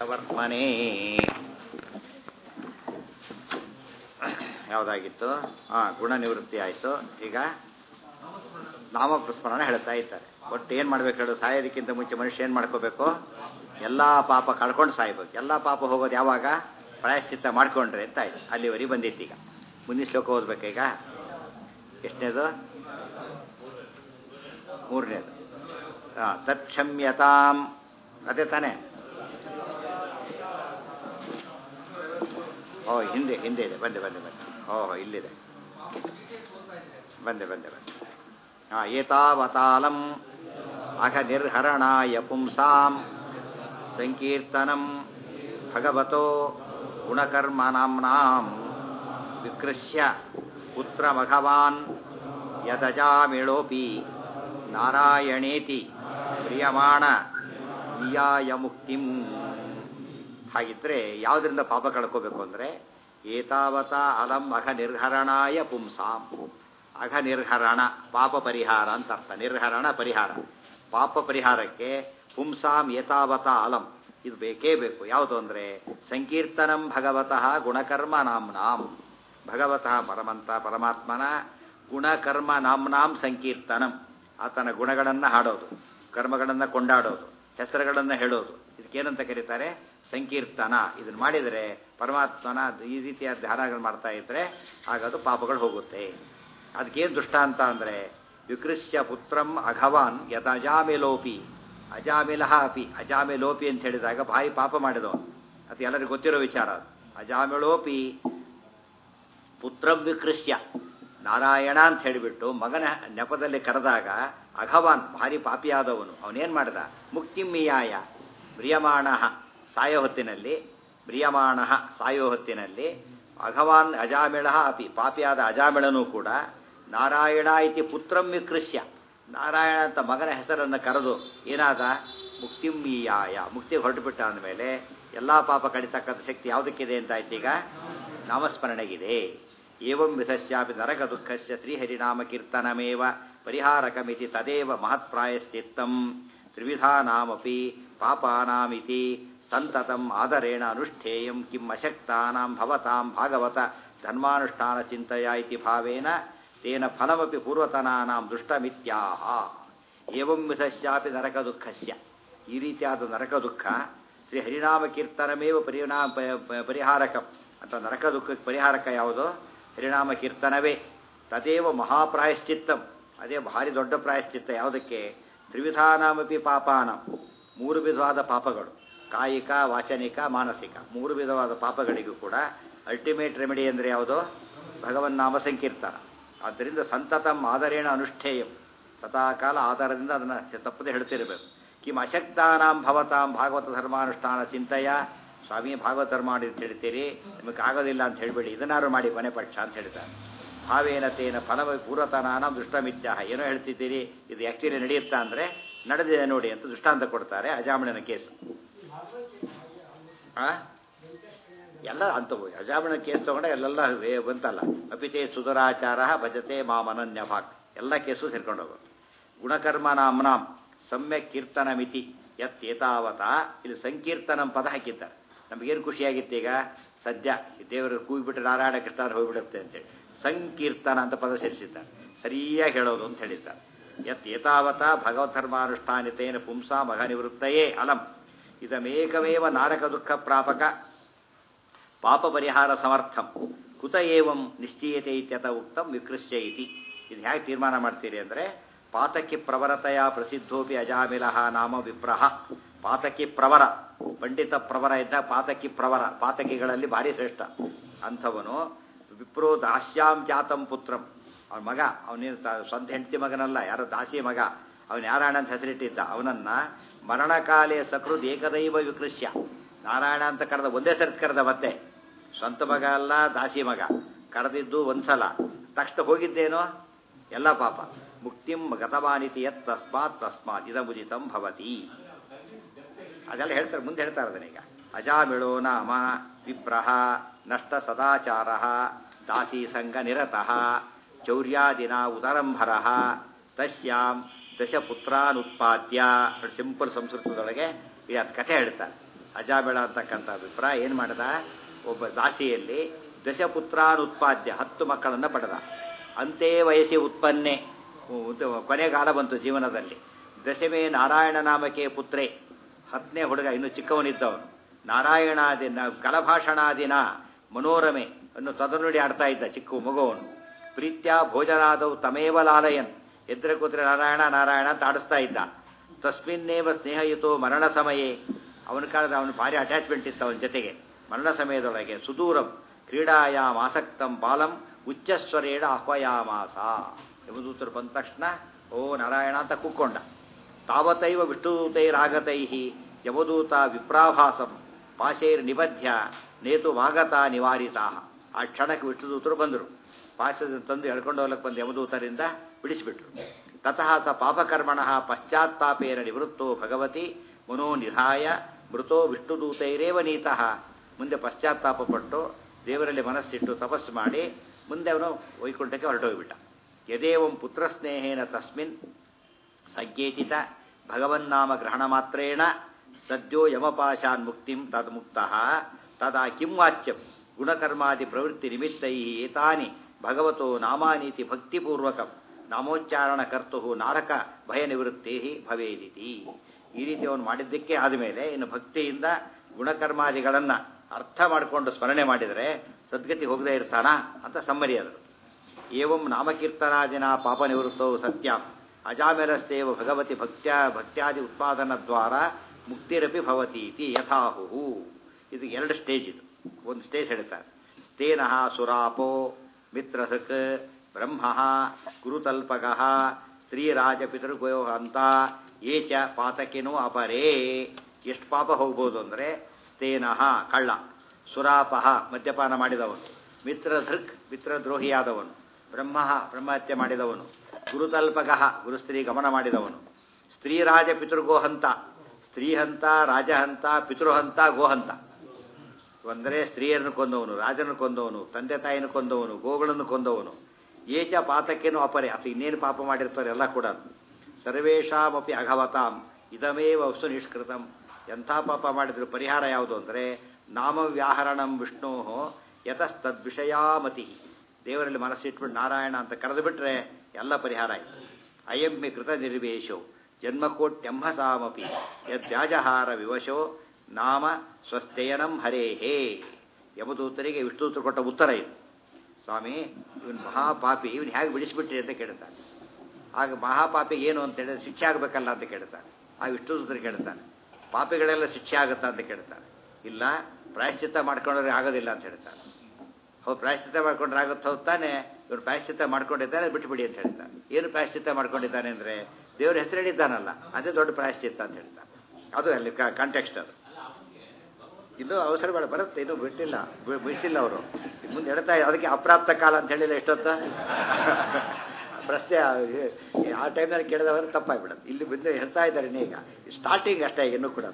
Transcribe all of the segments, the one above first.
ವರ್ತ್ಮನೆ ಯಾವುದಾಗಿತ್ತು ಹಾಂ ಗುಣ ನಿವೃತ್ತಿ ಆಯಿತು ಈಗ ನಾಮಪ್ರಸ್ಮರಣ ಹೇಳ್ತಾ ಇದ್ದಾರೆ ಒಟ್ಟು ಏನು ಮಾಡ್ಬೇಕು ಹೇಳು ಸಾಯೋದಕ್ಕಿಂತ ಮುಂಚೆ ಮನುಷ್ಯ ಏನು ಮಾಡ್ಕೋಬೇಕು ಎಲ್ಲ ಪಾಪ ಕಳ್ಕೊಂಡು ಸಾಯ್ಬೇಕು ಎಲ್ಲ ಪಾಪ ಹೋಗೋದು ಯಾವಾಗ ಪ್ರಾಯಶ್ಚಿತ್ತ ಮಾಡ್ಕೊಂಡ್ರೆ ಅಂತ ಆಯ್ತು ಅಲ್ಲಿವರೆಗೆ ಬಂದಿತ್ತು ಈಗ ಮುಂದಿನ ಶ್ಲೋಕ ಓದ್ಬೇಕೀಗ ಎಷ್ಟನೇದು ಮೂರನೇದು ಹಾಂ ತತ್ಕ್ಷಮ್ಯತಾಂ ಅದೇ ತಾನೇ ಓ ಹಿಂದೆ ಹಿಂದೆ ಇದೆ ಬಂದೆ ಬಂದೆ ಬಂದೆ ಓಹೋ ಇಲ್ಲಿದೆ ಬಂದೆ ಬಂದೆ ಬಂದೆ ಹಾಂ ಏತಾವತಾಲಂ ಅಘ ನಿರ್ಹರಣಾಯ ಪುಂಸಾಂ ಸಂಕೀರ್ತನಂ ಭಗವತೋ ಗುಣಕರ್ಮನಾಂನಾಂ ವಿಕೃಷ್ಯ ಪುತ್ರಮಘವಾನ್ ಯದಜಾಮಿಳೋಪಿ ನಾರಾಯಣೇತಿ ಪ್ರಿಯಮಾಣ ನಿಯಾಯ ಮುಕ್ತಿಂ ಹಾಗಿದ್ರೆ ಯಾವುದರಿಂದ ಪಾಪ ಕಳ್ಕೋಬೇಕು ಅಂದರೆ ಏತಾವತ ಅಲಂ ಅಘ ನಿರ್ಹರಣಾಯ ಪುಂಸಾಂ ಅಘ ನಿರ್ಹರಣ ಪಾಪ ಪರಿಹಾರ ಅಂತ ಅರ್ಥ ನಿರ್ಹರಣ ಪರಿಹಾರ ಪಾಪ ಪರಿಹಾರಕ್ಕೆ ಪುಂಸಾಂ ಏತಾವತ ಅಲಂ ಇದು ಬೇಕೇ ಬೇಕು ಯಾವುದು ಅಂದರೆ ಸಂಕೀರ್ತನಂ ಭಗವತಃ ಗುಣಕರ್ಮ ನಾಂನಾಂ ಭಗವತಃ ಪರಮಂತ ಪರಮಾತ್ಮನ ಗುಣಕರ್ಮ ನಾಂನಾಂ ಸಂಕೀರ್ತನಂ ಆತನ ಗುಣಗಳನ್ನು ಹಾಡೋದು ಕರ್ಮಗಳನ್ನು ಕೊಂಡಾಡೋದು ಹೆಸರುಗಳನ್ನು ಹೇಳೋದು ಇದಕ್ಕೇನಂತ ಕರೀತಾರೆ ಸಂಕೀರ್ತನ ಇದನ್ನು ಮಾಡಿದರೆ ಪರಮಾತ್ಮನ ಈ ರೀತಿಯ ಧ್ಯಾನಗಳು ಮಾಡ್ತಾ ಇದ್ರೆ ಆಗ ಅದು ಪಾಪಗಳು ಹೋಗುತ್ತೆ ಅದಕ್ಕೇನು ದೃಷ್ಟಾಂತ ಅಂದರೆ ವಿಕೃಷ್ಯ ಪುತ್ರಂ ಅಘವಾನ್ ಯದಜಾಮಿಲೋಪಿ ಅಜಾಮಿಲಹ ಅಪಿ ಅಜಾಮಿಲೋಪಿ ಅಂತ ಹೇಳಿದಾಗ ಭಾರಿ ಪಾಪ ಮಾಡಿದವನು ಅದು ಎಲ್ಲರಿಗೂ ಗೊತ್ತಿರೋ ವಿಚಾರ ಅದು ಅಜಾಮಿಳೋಪಿ ಪುತ್ರಂ ವಿಕೃಷ್ಯ ನಾರಾಯಣ ಅಂತ ಹೇಳಿಬಿಟ್ಟು ಮಗನ ನೆಪದಲ್ಲಿ ಕರೆದಾಗ ಅಘವಾನ್ ಭಾರಿ ಪಾಪಿಯಾದವನು ಅವನೇನು ಮಾಡಿದ ಮುಕ್ತಿಮಿಯಾಯ ಮ್ರಿಯಮಾಣ ಸಾಯೋ ಹೊತ್ತಿನಲ್ಲಿ ಮ್ರಿಯಮಾಣ ಸಾಯೋ ಹೊತ್ತಿನಲ್ಲಿ ಅಘವಾನ್ ಅಜಾಮಿಳ ಅಪಿ ಪಾಪಿಯಾದ ಅಜಾಮಿಳನೂ ಕೂಡ ನಾರಾಯಣ ಇತಿ ಪುತ್ರಂ ವಿಕೃಷ್ಯ ನಾರಾಯಣ ಅಂತ ಮಗನ ಹೆಸರನ್ನು ಕರೆದು ಏನಾದ ಮುಕ್ತಿಮೀಯಾಯ ಮುಕ್ತಿ ಹೊರಟುಬಿಟ್ಟ ಅಂದಮೇಲೆ ಎಲ್ಲ ಪಾಪ ಕಡಿತಕ್ಕಂಥ ಶಕ್ತಿ ಯಾವುದಕ್ಕಿದೆ ಅಂತ ಆಯ್ತು ಈಗ ನಾಮಸ್ಮರಣೆಗಿದೆ ಏವಂ ವಿಧಸ್ಯಾಪಿ ನರಕ ದುಃಖಸ್ಯ ಶ್ರೀಹರಿನಾಮ ಕೀರ್ತನಮೇವ ಪರಿಹಾರಕಮಿತಿ ತದೇವ ಮಹತ್ಪ್ರಾಯಶ್ಚಿತ್ತಂ ತ್ರಿವಿಧಾನಾಮಪಿ ಪಾಪಾನಾಮಿತಿ ಸಂತತಂ ಆದರೇಣ ಅನುಷ್ಠೇಯಂ ಕಿಂ ಅಶಕ್ತಾನಾಂ ಭವತಾಂ ಭಾಗವತ ಧರ್ಮಾನುಷ್ಠಾನ ಚಿಂತೆಯ ಇತಿ ಭಾವೇನ ತೇನ ಫಲಮಪಿ ಪೂರ್ವತನಾನಾಂ ದುಷ್ಟಮಿತ್ಯಾಹ ಏವಂ ವಿಧಸ್ಯಾಪಿ ನರಕ ದುಃಖಸ್ಯ ಈ ರೀತಿಯಾದ ನರಕ ದುಃಖ ಶ್ರೀ ಹರಿನಾಮ ಕೀರ್ತನಮೇವ ಪರಿಣಾಮ ಪರಿಹಾರಕ ಅಂತ ನರಕ ದುಃಖಕ್ಕೆ ಪರಿಹಾರಕ ಯಾವುದು ಹರಿನಾಮ ಕೀರ್ತನವೇ ತದೇವ ಮಹಾಪ್ರಾಯಶ್ಚಿತ್ತಂ ಅದೇ ಭಾರಿ ದೊಡ್ಡ ಪ್ರಾಯಶ್ಚಿತ್ತ ಯಾವುದಕ್ಕೆ ತ್ರಿವಿಧಾನಾಮಪಿ ಪಾಪಾನ ಮೂರು ವಿಧವಾದ ಪಾಪಗಳು ಕಾಯಿಕ ವಾಚನಿಕ ಮಾನಸಿಕ ಮೂರು ವಿಧವಾದ ಪಾಪಗಳಿಗೂ ಕೂಡ ಅಲ್ಟಿಮೇಟ್ ರೆಮಿಡಿ ಅಂದರೆ ಯಾವುದು ಭಗವನ್ ನಾಮ ಸಂಕೀರ್ತನ ಆದ್ದರಿಂದ ಸಂತತಂ ಆದರೇಣ ಅನುಷ್ಠೇಯಂ ಸದಾಕಾಲ ಆಧಾರದಿಂದ ಅದನ್ನು ತಪ್ಪದೆ ಹೇಳ್ತಿರಬೇಕು ಕಿಂ ಅಶಕ್ತಾನಾಂ ಭವತಾಂ ಭಾಗವತ ಧರ್ಮಾನುಷ್ಠಾನ ಚಿಂತೆಯ ಸ್ವಾಮಿ ಭಾಗವತ ಧರ್ಮ ಮಾಡಿ ಅಂತ ಹೇಳ್ತೀರಿ ನಿಮಗೆ ಆಗೋದಿಲ್ಲ ಅಂತ ಹೇಳಬೇಡಿ ಇದನ್ನಾರು ಮಾಡಿ ಕೊನೆ ಪಕ್ಷ ಅಂತ ಹೇಳ್ತಾರೆ ಭಾವೇನ ತೇನ ಫಲವ ಪೂರ್ವತನಾನಾಂ ದುಷ್ಟಮಿತ್ಯಾಹ ಏನೋ ಹೇಳ್ತಿದ್ದೀರಿ ಇದು ಆ್ಯಕ್ಚುಲಿ ನಡೆಯುತ್ತಾ ಅಂದರೆ ನಡೆದಿದೆ ನೋಡಿ ಅಂತ ದೃಷ್ಟಾಂತ ಕೊಡ್ತಾರೆ ಅಜಾಮಣನ ಕೇಸು ಆ ಎಲ್ಲ ಅಂತವು ಅಜಾಮಣ ಕೇಸ್ ತಗೊಂಡ ಎಲ್ಲೆಲ್ಲ ಬಂತಲ್ಲ ಅಪಿತೇ ಸುಧರಾಚಾರ ಭಜತೆ ಮಾಮನನ್ಯ ಭಾಗ್ ಎಲ್ಲ ಕೇಸು ಸೇರ್ಕೊಂಡು ಹೋಗೋದು ಗುಣಕರ್ಮ ನಾಮ್ನಾಂ ಸಮ್ಯಕ್ ಕೀರ್ತನ ಮಿತಿ ಯತ್ ಏತಾವತ ಇಲ್ಲಿ ಸಂಕೀರ್ತನಂ ಪದ ಹಾಕಿದ್ದಾರೆ ನಮಗೇನು ಖುಷಿಯಾಗಿತ್ತು ಈಗ ಸದ್ಯ ದೇವರು ಕೂಗಿಬಿಟ್ಟು ನಾರಾಯಣ ಕೃಷ್ಣ ಹೋಗ್ಬಿಡುತ್ತೆ ಅಂತೇಳಿ ಸಂಕೀರ್ತನ ಅಂತ ಪದ ಸೇರಿಸಿದ್ದಾರೆ ಸರಿಯಾಗಿ ಹೇಳೋದು ಅಂತ ಹೇಳಿದ್ದಾರೆ ಯತ್ ಏತಾವತ ಭಗವದ್ಧರ್ಮಾನುಷ್ಠಾನಿತೇನ ಪುಂಸಾ ಮಗ ನಿವೃತ್ತಯೇ ಅಲಂ ಇದಮೇಕಮೇವ ನಾರಕ ದುಃಖ ಪ್ರಾಪಕ ಪಾಪ ಪರಿಹಾರ ಸಮರ್ಥಂ ಕುತ ಏವಂ ನಿಶ್ಚೀಯತೆ ಇತ್ಯತ ಉಕ್ತಂ ವಿಕೃಷ್ಯ ಇತಿ ಇದು ಹೇಗೆ ತೀರ್ಮಾನ ಮಾಡ್ತೀರಿ ಅಂದರೆ ಪಾತಕಿ ಪ್ರವರತೆಯ ಪ್ರಸಿದ್ಧೋಪಿ ಅಜಾಮಿಲಹ ನಾಮ ವಿಪ್ರಹ ಪಾತಕಿ ಪ್ರವರ ಪಂಡಿತ ಪ್ರವರ ಇದ್ದ ಪಾತಕಿ ಪ್ರವರ ಪಾತಕಿಗಳಲ್ಲಿ ಭಾರಿ ಶ್ರೇಷ್ಠ ಅಂಥವನು ವಿಪ್ರೋ ದಾಸ್ಯಾಂ ಜಾತಂ ಪುತ್ರಂ ಅವನ ಮಗ ಅವನೇನು ಸ್ವಂತ ಹೆಂಡತಿ ಮಗನಲ್ಲ ಯಾರೋ ದಾಸಿ ಮಗ ಅವನು ಯಾರಾಯಣ ಅಂತ ಹೆಸರಿಟ್ಟಿದ್ದ ಅವನನ್ನ ಮರಣಕಾಲೇ ಸಕೃದ್ ಏಕದೈವ ವಿಕೃಷ್ಯ ನಾರಾಯಣ ಅಂತ ಕರೆದ ಒಂದೇ ಸರ್ತಿ ಕರೆದ ಮತ್ತೆ ಸ್ವಂತ ಮಗ ಅಲ್ಲ ದಾಸಿ ಮಗ ಕರೆದಿದ್ದು ಒಂದ್ಸಲ ತಕ್ಷಣ ಹೋಗಿದ್ದೇನೋ ಎಲ್ಲ ಪಾಪ ಮುಕ್ತಿಂ ಗತವಾನಿತಿ ಯತ್ ತಸ್ಮಾತ್ ತಸ್ಮಾತ್ ಇದಮುದಿತಂ ಭವತಿ ಅದೆಲ್ಲ ಹೇಳ್ತಾರೆ ಮುಂದೆ ಹೇಳ್ತಾರೆ ಅದನ್ನೀಗ ಅಜಾಮಿಳೋ ನಾಮ ವಿಪ್ರಹ ನಷ್ಟ ಸದಾಚಾರ ದಾಸಿ ಸಂಘ ನಿರತಃ ಚೌರ್ಯಾದಿನ ಉದರಂಭರ ತಸ್ಯಾಂ ದಶಪುತ್ರಾನುತ್ಪಾದ್ಯ ಸಿಂಪಲ್ ಸಂಸ್ಕೃತದೊಳಗೆ ಇದು ಕಥೆ ಹೇಳ್ತಾರೆ ಅಜಾಬೇಳ ಅಂತಕ್ಕಂಥ ಅಭಿಪ್ರಾಯ ಏನು ಮಾಡಿದ ಒಬ್ಬ ದಾಸಿಯಲ್ಲಿ ದಶಪುತ್ರಾನುತ್ಪಾದ್ಯ ಹತ್ತು ಮಕ್ಕಳನ್ನು ಪಡೆದ ಅಂತೆ ವಯಸ್ಸಿ ಉತ್ಪನ್ನೆ ಕೊನೆಗಾಲ ಬಂತು ಜೀವನದಲ್ಲಿ ದಶಮೇ ನಾರಾಯಣ ನಾಮಕೆ ಪುತ್ರೇ ಹತ್ತನೇ ಹುಡುಗ ಇನ್ನು ಚಿಕ್ಕವನಿದ್ದವನು ನಾರಾಯಣಾದಿನ ಕಲಭಾಷಣಾದಿನ ಮನೋರಮೆ ಅನ್ನು ತದನುಡಿ ಆಡ್ತಾ ಇದ್ದ ಚಿಕ್ಕ ಮಗುವನು ಪ್ರೀತ್ಯ ಭೋಜನಾದವು ತಮೇವ ಲಾಲಯನ್ ಎದ್ರೆ ಕೂತ್ರೆ ನಾರಾಯಣ ನಾರಾಯಣ ಅಂತ ಆಡಿಸ್ತಾ ಇದ್ದ ತಸ್ಮಿನ್ನೇವ ಸ್ನೇಹಯುತೋ ಮರಣ ಸಮಯೇ ಅವನ ಕಾಲದ ಅವನು ಭಾರಿ ಅಟ್ಯಾಚ್ಮೆಂಟ್ ಇತ್ತು ಅವನ ಜೊತೆಗೆ ಮರಣ ಸಮಯದೊಳಗೆ ಸುದೂರಂ ಕ್ರೀಡಾಯಾಮ್ ಆಸಕ್ತಂ ಬಾಲಂ ಉಚ್ಚಸ್ವರೇಣ ಆಹ್ವಯಾಮಾಸ ಯಮದೂತರು ಬಂದ ತಕ್ಷಣ ಓ ನಾರಾಯಣ ಅಂತ ಕೂಕ್ಕೊಂಡ ತಾವತೈವ ವಿಷ್ಣುದೂತೈರಾಗತೈ ಯಮದೂತ ವಿಪ್ರಾಭಾಸಂ ಪಾಶೈರ್ ನಿಬದ್ಧ ನೇತು ವಾಗತ ನಿವಾರಿತಾ ಆ ಕ್ಷಣಕ್ಕೆ ವಿಷ್ಣುದೂತರು ಬಂದರು ಪಾಶದ ತಂದು ಎಳ್ಕೊಂಡು ಹೋಗ್ಲಕ್ಕೆ ಬಂದು ಯಮದೂತರಿಂದ ಬಿಡಿಸಿಬಿಟ್ರು ತತಃ ಸ ಪಾಪಕರ್ಮಣ ಪಶ್ಚಾತ್ತಾಪೇನ ನಿವೃತ್ತೋ ಭಗವತಿ ಮನೋ ನಿಧಾಯ ಮೃತೋ ವಿಷ್ಣುದೂತೈರೇವ ನೀತಃ ಮುಂದೆ ಪಶ್ಚಾತ್ತಾಪಪಟ್ಟು ದೇವರಲ್ಲಿ ಮನಸ್ಸಿಟ್ಟು ತಪಸ್ಸು ಮಾಡಿ ಮುಂದೆ ಅವನು ವೈಕುಂಠಕ್ಕೆ ಹೊರಟೋಗ್ಬಿಟ್ಟ ಯದೇವಂ ಪುತ್ರಸ್ನೇಹೇನ ತಸ್ಮಿನ್ ಸಂಕೇತಿತ ಭಗವನ್ನಾಮ ಗ್ರಹಣ ಮಾತ್ರೇಣ ಸದ್ಯೋ ಯಮಪಾಶಾನ್ ಮುಕ್ತಿಂ ತದ್ ಮುಕ್ತಃ ತದಾ ಕಿಂ ವಾಚ್ಯಂ ಗುಣಕರ್ಮಾದಿ ಪ್ರವೃತ್ತಿ ನಿಮಿತ್ತೈ ಏತಾನಿ ಭಗವತೋ ನಾಮಾನೀತಿ ಭಕ್ತಿಪೂರ್ವಕಂ ನಾಮೋಚ್ಚಾರಣ ಕರ್ತು ನಾರಕ ಭಯ ನಿವೃತ್ತಿ ಭವೇದಿತಿ ಈ ರೀತಿ ಅವನು ಮಾಡಿದ್ದಕ್ಕೆ ಆದಮೇಲೆ ಇನ್ನು ಭಕ್ತಿಯಿಂದ ಗುಣಕರ್ಮಾದಿಗಳನ್ನು ಅರ್ಥ ಮಾಡಿಕೊಂಡು ಸ್ಮರಣೆ ಮಾಡಿದರೆ ಸದ್ಗತಿ ಹೋಗದೇ ಇರ್ತಾನ ಅಂತ ಸಮ್ಮರಿ ಅದು ಏವಂ ನಾಮಕೀರ್ತನಾದಿನ ಪಾಪ ನಿವೃತ್ತವು ಸತ್ಯಂ ಅಜಾಮೆರಸ್ತೇವ ಭಗವತಿ ಭಕ್ತ್ಯಾ ಭಕ್ತ್ಯಾದಿ ಉತ್ಪಾದನ ದ್ವಾರ ಮುಕ್ತಿರಪಿ ಭವತಿ ಇತಿ ಯಥಾಹು ಇದು ಎರಡು ಸ್ಟೇಜ್ ಇದು ಒಂದು ಸ್ಟೇಜ್ ಹೇಳ್ತಾರೆ ಸ್ಥೇನಃ ಸುರಾಪೋ ಮಿತ್ರಸಕ್ ಬ್ರಹ್ಮ ಗುರುತಲ್ಪಕ ಸ್ತ್ರೀರಾಜ ಪಿತೃಗೋ ಅಂತ ಏಚ ಪಾತಕಿನೋ ಅಪರೇ ಎಷ್ಟು ಪಾಪ ಹೋಗ್ಬೋದು ಅಂದರೆ ಸ್ಥೇನಃ ಕಳ್ಳ ಸುರಾಪಹ ಮದ್ಯಪಾನ ಮಾಡಿದವನು ಮಿತ್ರಧೃಕ್ ಮಿತ್ರದ್ರೋಹಿಯಾದವನು ಬ್ರಹ್ಮ ಬ್ರಹ್ಮಹತ್ಯೆ ಮಾಡಿದವನು ಗುರುತಲ್ಪಕ ಗುರುಸ್ತ್ರೀ ಗಮನ ಮಾಡಿದವನು ಸ್ತ್ರೀರಾಜ ಪಿತೃಗೋಹಂತ ಸ್ತ್ರೀಹಂತ ರಾಜಹಂತ ಪಿತೃಹಂತ ಗೋಹಂತ ಅಂದರೆ ಸ್ತ್ರೀಯರನ್ನು ಕೊಂದವನು ರಾಜನ ಕೊಂದವನು ತಂದೆ ತಾಯಿನ ಕೊಂದವನು ಗೋಗಳನ್ನು ಕೊಂದವನು ಏಚ ಪಾತಕ್ಕೇನು ಅಪರೆ ಅಥವಾ ಇನ್ನೇನು ಪಾಪ ಮಾಡಿರ್ತಾರೆ ಎಲ್ಲ ಕೂಡ ಸರ್ವೇಷಾಮಪಿ ಅಘವತಾಂ ಇದಮೇವ ವಸ್ತು ನಿಷ್ಕೃತಂ ಎಂಥ ಪಾಪ ಮಾಡಿದ್ರು ಪರಿಹಾರ ಯಾವುದು ಅಂದರೆ ನಾಮವ್ಯಾಹರಣಂ ವಿಷ್ಣೋ ಯತಸ್ತದ್ವಿಷಯಾಮತಿ ದೇವರಲ್ಲಿ ಮನಸ್ಸಿಟ್ಬಿಟ್ಟು ನಾರಾಯಣ ಅಂತ ಕರೆದು ಬಿಟ್ರೆ ಎಲ್ಲ ಪರಿಹಾರ ಆಯಿತು ಅಯಮ್ಮಿ ಕೃತ ನಿರ್ವೇಶೋ ಜನ್ಮಕೋಟ್ಯಂಹಸಾಮಪಿ ಯದ್ಯಾಜಹಾರ ವಿವಶೋ ನಾಮ ಸ್ವಸ್ಥಯನಂ ಹರೇಹೇ ಯಮದೂತರಿಗೆ ವಿಷ್ಣುದೂತರು ಕೊಟ್ಟ ಉತ್ತರ ಇದು ಸ್ವಾಮಿ ಇವನು ಮಹಾಪಾಪಿ ಇವನು ಹೇಗೆ ಬಿಡಿಸಿಬಿಟ್ರಿ ಅಂತ ಕೇಳ್ತಾನೆ ಆಗ ಮಹಾಪಾಪಿಗೆ ಏನು ಅಂತ ಹೇಳಿದ್ರೆ ಶಿಕ್ಷೆ ಆಗಬೇಕಲ್ಲ ಅಂತ ಕೇಳ್ತಾನೆ ಆ ವಿಷ್ಣುದೂತರು ಕೇಳ್ತಾನೆ ಪಾಪಿಗಳೆಲ್ಲ ಶಿಕ್ಷೆ ಆಗುತ್ತಾ ಅಂತ ಕೇಳ್ತಾನೆ ಇಲ್ಲ ಪ್ರಾಯಶ್ಚಿತ್ತ ಮಾಡ್ಕೊಂಡ್ರೆ ಆಗೋದಿಲ್ಲ ಅಂತ ಹೇಳ್ತಾನೆ ಹೌದು ಪ್ರಾಯಶ್ಚಿತ್ತ ಮಾಡ್ಕೊಂಡ್ರೆ ಆಗುತ್ತೆ ಹೌದು ತಾನೆ ಇವ್ರು ಪ್ರಾಯಶ್ಚಿತ್ತ ಮಾಡ್ಕೊಂಡಿದ್ದಾನೆ ಬಿಟ್ಬಿಡಿ ಅಂತ ಹೇಳ್ತಾನೆ ಏನು ಪ್ರಾಯಶ್ಚಿತ್ತ ಮಾಡ್ಕೊಂಡಿದ್ದಾನೆ ಅಂದರೆ ದೇವ್ರ ಹೆಸರು ಹೇಳಿದ್ದಾನಲ್ಲ ಅದೇ ದೊಡ್ಡ ಪ್ರಾಯಶ್ಚಿತ್ತ ಅಂತ ಹೇಳ್ತಾನೆ ಅದು ಅಲ್ಲಿ ಕಾಂಟೆಕ್ಸ್ಟ್ ಅದು ಇದು ಅವಸರ ಬೇಡ ಬರುತ್ತೆ ಇನ್ನೂ ಬಿಟ್ಟಿಲ್ಲ ಬಿಡಿಸಿಲ್ಲ ಅವರು ಮುಂದೆ ಹೇಳ್ತಾ ಅದಕ್ಕೆ ಅಪ್ರಾಪ್ತ ಕಾಲ ಅಂತ ಹೇಳಿಲ್ಲ ಎಷ್ಟೊತ್ತ ಪ್ರಶ್ನೆ ಆ ಟೈಮ್ನಲ್ಲಿ ಕೇಳಿದವರು ತಪ್ಪಾಗ್ಬಿಡೋದು ಇಲ್ಲಿ ಬಂದು ಹೇಳ್ತಾ ಇದ್ದಾರೆ ಈಗ ಸ್ಟಾರ್ಟಿಂಗ್ ಅಷ್ಟೇ ಇನ್ನೂ ಕೂಡ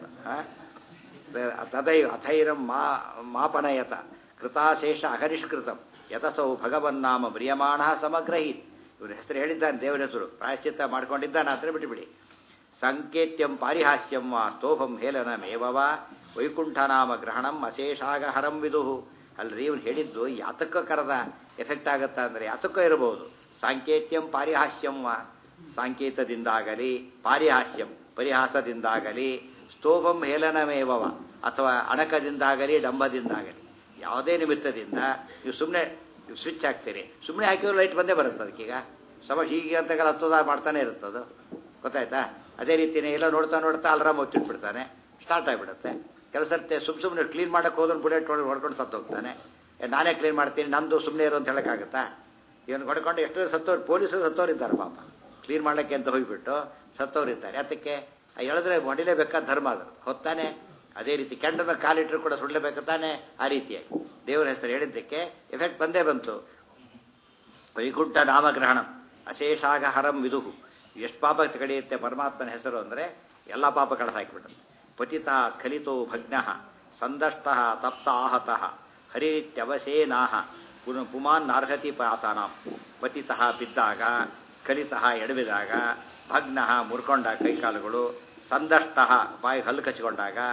ತದೈ ಅಥೈರಂ ಮಾ ಮಾಪನಯತ ಕೃತಾಶೇಷ ಅಹರಿಷ್ಕೃತಂ ಯತಸೌ ಭಗವನ್ನಾಮ ಮ್ರಿಯಮಾಣ ಸಮಗ್ರಹೀತ್ ಇವ್ರ ಹೆಸರು ಹೇಳಿದ್ದಾನೆ ದೇವರ ಹೆಸರು ಪ್ರಾಯಶ್ಚಿತ್ತ ಮಾಡ್ಕೊಂಡಿದ್ದಾನೆ ಅಂತ ಬಿಟ್ಟುಬಿಡಿ ಸಂಕೇತ್ಯಂ ಪಾರಿಹಾಸ್ಯಂ ವಾ ಸ್ತೋಭಂ ಹೇಲನಮೇವ ವೈಕುಂಠನಾಮ ಗ್ರಹಣಂ ಅಶೇಷಾಗಹರಂ ವಿದುಹು ಅಲ್ರಿ ಇವನು ಹೇಳಿದ್ದು ಯಾತಕ್ಕ ಕರೆದ ಎಫೆಕ್ಟ್ ಆಗುತ್ತಾ ಅಂದರೆ ಯಾತಕ್ಕೂ ಇರಬಹುದು ಸಾಂಕೇತ್ಯಂ ಪಾರಿಹಾಸ್ಯಂ ವಾ ಸಾಂಕೇತದಿಂದಾಗಲಿ ಪಾರಿಹಾಸ್ಯಂ ಪರಿಹಾಸದಿಂದಾಗಲಿ ಸ್ತೋಭಂ ಹೇಲನಮೇವವ ಅಥವಾ ಅಣಕದಿಂದಾಗಲಿ ಡಂಬದಿಂದಾಗಲಿ ಯಾವುದೇ ನಿಮಿತ್ತದಿಂದ ನೀವು ಸುಮ್ಮನೆ ನೀವು ಸ್ವಿಚ್ ಹಾಕ್ತೀರಿ ಸುಮ್ಮನೆ ಹಾಕಿರೋ ಲೈಟ್ ಬಂದೇ ಬರುತ್ತೆ ಅದಕ್ಕೀಗ ಸಮ ಹೀಗೆ ಅಂತ ಹತ್ತದ ಮಾಡ್ತಾನೆ ಇರುತ್ತದು ಗೊತ್ತಾಯ್ತಾ ಅದೇ ರೀತಿಯೇ ಎಲ್ಲ ನೋಡ್ತಾ ನೋಡ್ತಾ ಅಲ್ರಾಮ್ ಒತ್ತಿಟ್ಬಿಡ್ತಾನೆ ಸ್ಟಾರ್ಟ್ ಆಗಿಬಿಡುತ್ತೆ ಕೆಲಸ ಸುಮ್ಮ ಸುಮ್ಮನೆ ಕ್ಲೀನ್ ಮಾಡೋಕೆ ಹೋದ್ರೆ ಬುಲೆಟ್ ಹೊಡೆದು ಹೊಡ್ಕೊಂಡು ಸತ್ತು ಹೋಗ್ತಾನೆ ನಾನೇ ಕ್ಲೀನ್ ಮಾಡ್ತೀನಿ ನಂದು ಸುಮ್ಮನೆ ಇರು ಅಂತ ಹೇಳೋಕ್ಕಾಗುತ್ತಾ ಇವನು ಹೊಡ್ಕೊಂಡು ಎಷ್ಟು ಸತ್ತೋರು ಪೊಲೀಸರು ಸತ್ತೋರಿದ್ದಾರೆ ಪಾಪ ಕ್ಲೀನ್ ಮಾಡಲಿಕ್ಕೆ ಅಂತ ಹೋಗಿಬಿಟ್ಟು ಸತ್ತೋರಿದ್ದಾರೆ ಅದಕ್ಕೆ ಹೇಳಿದ್ರೆ ಹೊಡಿಲೇಬೇಕಾದ ಧರ್ಮ ಅದು ಹೊತ್ತಾನೆ ಅದೇ ರೀತಿ ಕೆಂಡದ ಕಾಲಿಟ್ಟರು ಕೂಡ ಸುಡಲೇಬೇಕು ತಾನೆ ಆ ರೀತಿಯಾಗಿ ದೇವರ ಹೆಸರು ಹೇಳಿದ್ದಕ್ಕೆ ಎಫೆಕ್ಟ್ ಬಂದೇ ಬಂತು ವೈಕುಂಠ ನಾಮಗ್ರಹಣ ಅಶೇಷಾಗ ಹರಂ ವಿದುಹು ಎಷ್ಟು ಪಾಪ ಕಡಿಯುತ್ತೆ ಪರಮಾತ್ಮನ ಹೆಸರು ಅಂದರೆ ಎಲ್ಲ ಪಾಪ ಕಳೆದಾಕಿಬಿಡುತ್ತೆ ಪತಿತ ಸ್ಖಲಿತೋ ಭಗ್ನ ಸಂದಷ್ಟ ತಪ್ತ ಆಹತಃ ಹರಿತ್ಯವಸೇನಾಹ ಪುನ ಪುಮಾನ್ ನಾರ್ಹತಿ ಪಾತಾನಾಂ ಪತಿತ ಬಿದ್ದಾಗ ಸ್ಖಲಿತ ಎಡವಿದಾಗ ಭಗ್ನ ಮುರ್ಕೊಂಡ ಕೈಕಾಲುಗಳು ಸಂದಷ್ಟ ಬಾಯಿ ಹಲ್ಲು ಕಚ್ಚಿಕೊಂಡಾಗ